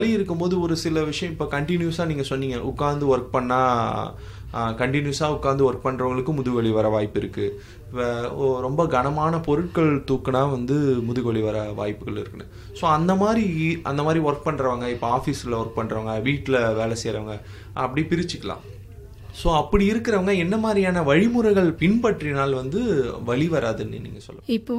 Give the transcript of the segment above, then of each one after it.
வலி இருக்கும்போது ஒரு சில விஷயம் இப்போ கண்டினியூஸாக நீங்கள் சொன்னீங்க உட்காந்து ஒர்க் பண்ணால் கண்டினியூஸாக உட்காந்து ஒர்க் பண்ணுறவங்களுக்கு முதுகுவலி வர வாய்ப்பு இருக்குது ரொம்ப கனமான பொருட்கள் தூக்குனா வந்து முதுகுவலி வர வாய்ப்புகள் இருக்குன்னு ஸோ அந்த மாதிரி அந்த மாதிரி ஒர்க் பண்ணுறவங்க இப்போ ஆஃபீஸில் ஒர்க் பண்ணுறவங்க வீட்டில் வேலை செய்கிறவங்க அப்படி பிரிச்சுக்கலாம் ஸோ அப்படி இருக்கிறவங்க என்ன மாதிரியான வழிமுறைகள் பின்பற்றினால் வந்து வலி வராதுன்னு நீங்கள் சொல்லுங்கள் இப்போ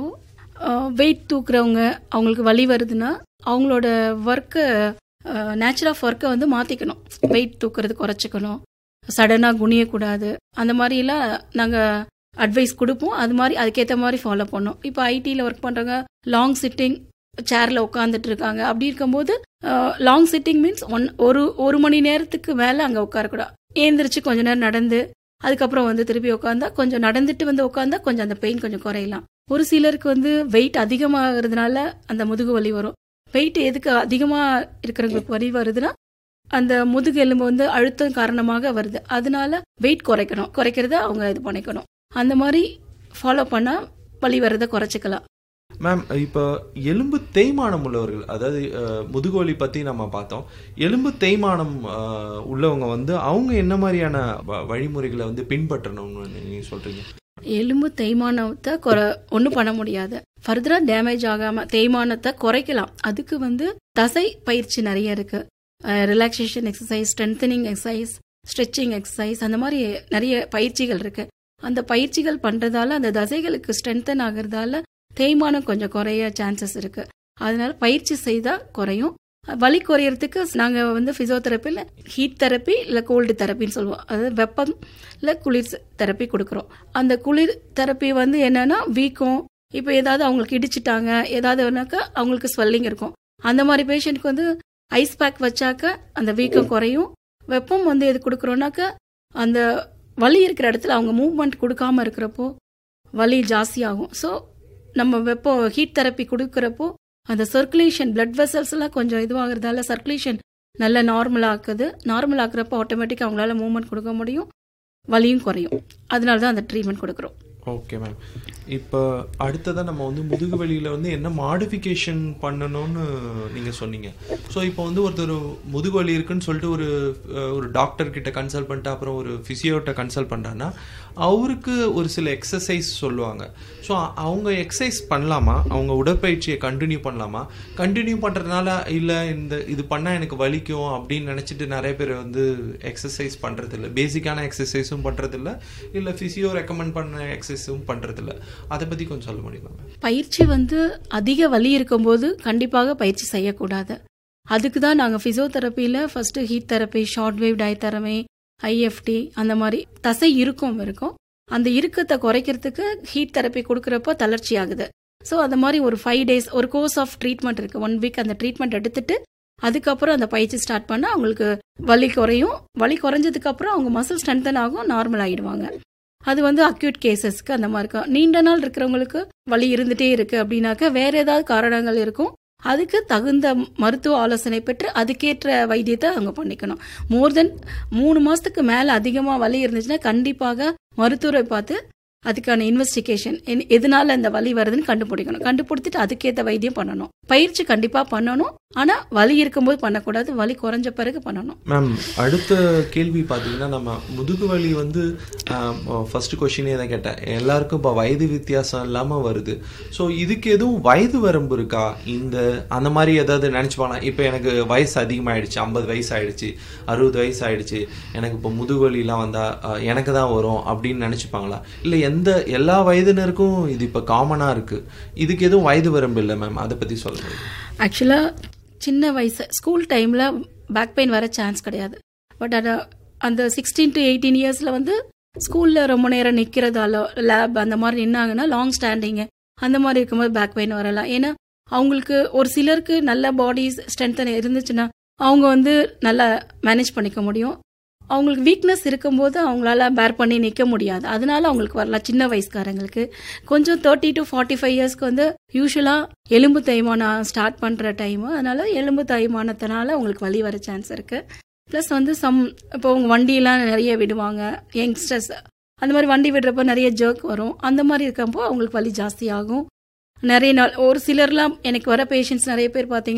வெயிட் தூக்குறவங்க அவங்களுக்கு வலி வருதுன்னா அவங்களோட ஒர்க்கை நேச்சர் ஆஃப் ஒர்க்கை வந்து மாற்றிக்கணும் வெயிட் தூக்குறது குறைச்சிக்கணும் சடனாக குனியக்கூடாது அந்த மாதிரிலாம் நாங்கள் அட்வைஸ் கொடுப்போம் அது மாதிரி அதுக்கேற்ற மாதிரி ஃபாலோ பண்ணோம் இப்போ ஐடியில் ஒர்க் பண்ணுறவங்க லாங் சிட்டிங் சேரில் உட்காந்துட்டு இருக்காங்க அப்படி இருக்கும்போது லாங் சிட்டிங் மீன்ஸ் ஒன் ஒரு ஒரு மணி நேரத்துக்கு மேலே அங்கே உட்காரக்கூடாது ஏந்திரிச்சு கொஞ்ச நேரம் நடந்து அதுக்கப்புறம் வந்து திருப்பி உட்காந்தா கொஞ்சம் நடந்துட்டு வந்து உட்காந்தா கொஞ்சம் அந்த பெயின் கொஞ்சம் குறையலாம் ஒரு சிலருக்கு வந்து வெயிட் அதிகமாகிறதுனால அந்த முதுகு வலி வரும் வெயிட் எதுக்கு அதிகமாக இருக்கிறவங்களுக்கு வலி வருதுன்னா அந்த முதுகு எலும்பு வந்து அழுத்தம் காரணமாக வருது அதனால வெயிட் குறைக்கணும் குறைக்கிறத அவங்க இது பண்ணிக்கணும் அந்த மாதிரி ஃபாலோ பண்ணால் வலி வரதை குறைச்சிக்கலாம் மேம் இப்போ எலும்பு தேய்மானம் உள்ளவர்கள் அதாவது முதுகோலி பற்றி நம்ம பார்த்தோம் எலும்பு தேய்மானம் உள்ளவங்க வந்து அவங்க என்ன மாதிரியான வழிமுறைகளை வந்து பின்பற்றணும்னு நீங்கள் சொல்கிறீங்க எலும்பு தேய்மானத்தை குறை ஒன்றும் பண்ண முடியாது ஃபர்தராக டேமேஜ் ஆகாமல் தேய்மானத்தை குறைக்கலாம் அதுக்கு வந்து தசை பயிற்சி நிறைய இருக்கு relaxation exercise strengthening exercise stretching exercise அந்த மாதிரி நிறைய பயிற்சிகள் இருக்கு அந்த பயிற்சிகள் பண்ணுறதால அந்த தசைகளுக்கு ஸ்ட்ரென்தன் ஆகிறதால தேய்மானம் கொஞ்சம் குறைய சான்சஸ் இருக்கு அதனால பயிற்சி செய்தால் குறையும் வலி குறையறதுக்கு நாங்கள் வந்து ஃபிசியோதெரப்பியில் ஹீட் தெரப்பி இல்லை கோல்டு தெரப்பின்னு சொல்லுவோம் அதாவது வெப்பம் இல்லை குளிர் தெரப்பி கொடுக்குறோம் அந்த குளிர் தெரப்பி வந்து என்னன்னா வீக்கம் இப்போ ஏதாவது அவங்களுக்கு இடிச்சிட்டாங்க ஏதாவதுனாக்கா அவங்களுக்கு ஸ்வெல்லிங் இருக்கும் அந்த மாதிரி பேஷண்ட்க்கு வந்து ஐஸ் பேக் வச்சாக்க அந்த வீக்கம் குறையும் வெப்பம் வந்து எது கொடுக்குறோன்னாக்கா அந்த வலி இருக்கிற இடத்துல அவங்க மூவ்மெண்ட் கொடுக்காம இருக்கிறப்போ வலி ஜாஸ்தியாகும் ஸோ நம்ம வெப்பம் ஹீட் தெரப்பி கொடுக்குறப்போ அந்த சர்க்குலேஷன் பிளட் வெசல்ஸ் எல்லாம் கொஞ்சம் இதுவாகிறதால சர்க்குலேஷன் நல்ல நார்மல் ஆக்குது நார்மல் ஆக்குறப்போ ஆட்டோமேட்டிக்காக அவங்களால மூவ்மெண்ட் கொடுக்க முடியும் வலியும் குறையும் அதனால தான் அந்த ட்ரீட்மெண்ட் கொடுக்குறோம் ஓகே மேம் இப்போ அடுத்ததாக நம்ம வந்து முதுகு வலியில் வந்து என்ன மாடிஃபிகேஷன் பண்ணணும்னு நீங்கள் சொன்னீங்க ஸோ இப்போ வந்து ஒருத்தர் முதுகு வலி இருக்குன்னு சொல்லிட்டு ஒரு ஒரு டாக்டர் கிட்ட கன்சல்ட் பண்ணிட்டு அப்புறம் ஒரு ஃபிசியோட்ட கன்சல்ட் பண்ணுறான்னா அவருக்கு ஒரு சில எக்ஸசைஸ் சொல்லுவாங்க ஸோ அவங்க எக்ஸசைஸ் பண்ணலாமா அவங்க உடற்பயிற்சியை கண்டினியூ பண்ணலாமா கண்டினியூ பண்ணுறதுனால இல்லை இந்த இது பண்ணால் எனக்கு வலிக்கும் அப்படின்னு நினச்சிட்டு நிறைய பேர் வந்து எக்ஸசைஸ் பண்ணுறதில்ல பேசிக்கான எக்ஸசைஸும் பண்ணுறதில்ல இல்லை ஃபிசியோ ரெக்கமெண்ட் பண்ண எக்ஸசைஸும் பண்ணுறதில்ல அதை பற்றி கொஞ்சம் சொல்ல முடியுமா பயிற்சி வந்து அதிக வலி இருக்கும்போது கண்டிப்பாக பயிற்சி செய்யக்கூடாது அதுக்கு தான் நாங்கள் ஃபிசியோதெரப்பியில் first heat therapy short wave diathermy IFT அந்த மாதிரி தசை இருக்கும் இருக்கும் அந்த இறுக்கத்தை குறைக்கிறதுக்கு ஹீட் தெரப்பி கொடுக்குறப்போ தளர்ச்சி ஆகுது ஸோ அந்த மாதிரி ஒரு ஃபைவ் டேஸ் ஒரு கோர்ஸ் ஆஃப் ட்ரீட்மெண்ட் இருக்கு ஒன் வீக் அந்த ட்ரீட்மெண்ட் எடுத்துட்டு அதுக்கப்புறம் அந்த பயிற்சி ஸ்டார்ட் பண்ணால் அவங்களுக்கு வலி குறையும் வலி குறைஞ்சதுக்கு அப்புறம் அவங்க மசில் ஸ்ட்ரென்தன் ஆகும் நார்மல் ஆகிடுவாங்க அது வந்து அக்யூட் கேசஸ்க்கு அந்த மாதிரி இருக்கும் நீண்ட நாள் இருக்கிறவங்களுக்கு வலி இருந்துட்டே இருக்கு அப்படின்னாக்க வேற ஏதாவது காரணங்கள் இருக்கும் அதுக்கு தகுந்த மருத்துவ ஆலோசனை பெற்று அதுக்கேற்ற வைத்தியத்தை அவங்க பண்ணிக்கணும் மோர் தென் மூணு மாசத்துக்கு மேல அதிகமா வலி இருந்துச்சுன்னா கண்டிப்பாக மருத்துவரை பார்த்து அதுக்கான இன்வெஸ்டிகேஷன் எதனால இந்த வலி வருதுன்னு கண்டுபிடிக்கணும் கண்டுபிடிச்சிட்டு அதுக்கேற்ற வைத்தியம் பண்ணணும் பயிற்சி கண்டிப்பா பண்ணணும் ஆனா வலி இருக்கும்போது பண்ணக்கூடாது வலி குறைஞ்ச பிறகு பண்ணணும் மேம் அடுத்த கேள்வி பார்த்தீங்கன்னா நம்ம முதுகு வலி வந்து ஃபர்ஸ்ட் கொஷினே தான் கேட்டேன் எல்லாருக்கும் இப்போ வயது வித்தியாசம் இல்லாமல் வருது ஸோ இதுக்கு எதுவும் வயது வரம்பு இருக்கா இந்த அந்த மாதிரி ஏதாவது நினச்சிப்பாங்க இப்போ எனக்கு வயசு அதிகமாகிடுச்சு ஐம்பது வயசு ஆயிடுச்சு அறுபது வயசு ஆயிடுச்சு எனக்கு இப்போ முதுகு வலிலாம் வந்தால் எனக்கு தான் வரும் அப்படின்னு நினச்சிப்பாங்களா இல்லை எந்த எல்லா வயதினருக்கும் இது இப்போ காமனாக இருக்குது இதுக்கு எதுவும் வயது வரம்பு இல்லை மேம் அதை பற்றி சொல்லுங்கள் ஆக்சுவலாக சின்ன வயசு ஸ்கூல் டைமில் பேக் பெயின் வர சான்ஸ் கிடையாது பட் அதை அந்த சிக்ஸ்டீன் டு எயிட்டீன் இயர்ஸில் வந்து ஸ்கூலில் ரொம்ப நேரம் நிற்கிறதால லேப் அந்த மாதிரி நின்னாங்கன்னா லாங் ஸ்டாண்டிங்கு அந்த மாதிரி இருக்கும்போது பேக் பெயின் வரலாம் ஏன்னா அவங்களுக்கு ஒரு சிலருக்கு நல்ல பாடிஸ் ஸ்ட்ரென்த்தன் இருந்துச்சுன்னா அவங்க வந்து நல்லா மேனேஜ் பண்ணிக்க முடியும் அவங்களுக்கு வீக்னஸ் இருக்கும்போது அவங்களால பேர் பண்ணி நிற்க முடியாது அதனால அவங்களுக்கு வரலாம் சின்ன வயசுக்காரங்களுக்கு கொஞ்சம் தேர்ட்டி டு ஃபார்ட்டி ஃபைவ் இயர்ஸ்க்கு வந்து யூஸ்வலாக எலும்பு தேய்மானம் ஸ்டார்ட் பண்ணுற டைமு அதனால எலும்பு தேய்மானத்தினால அவங்களுக்கு வலி வர சான்ஸ் இருக்கு ப்ளஸ் வந்து சம் இப்போ அவங்க வண்டியெல்லாம் நிறைய விடுவாங்க யங்ஸ்டர்ஸ் அந்த மாதிரி வண்டி விடுறப்ப நிறைய ஜர்க் வரும் அந்த மாதிரி இருக்கப்போ அவங்களுக்கு வலி ஜாஸ்தி ஆகும் நிறைய நாள் ஒரு சிலர்லாம் எனக்கு வர பேஷண்ட்ஸ் நிறைய பேர் பார்த்தீங்கன்னா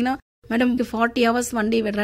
மேடம் ஃபார்ட்டி ஹவர்ஸ் வண்டி விடுற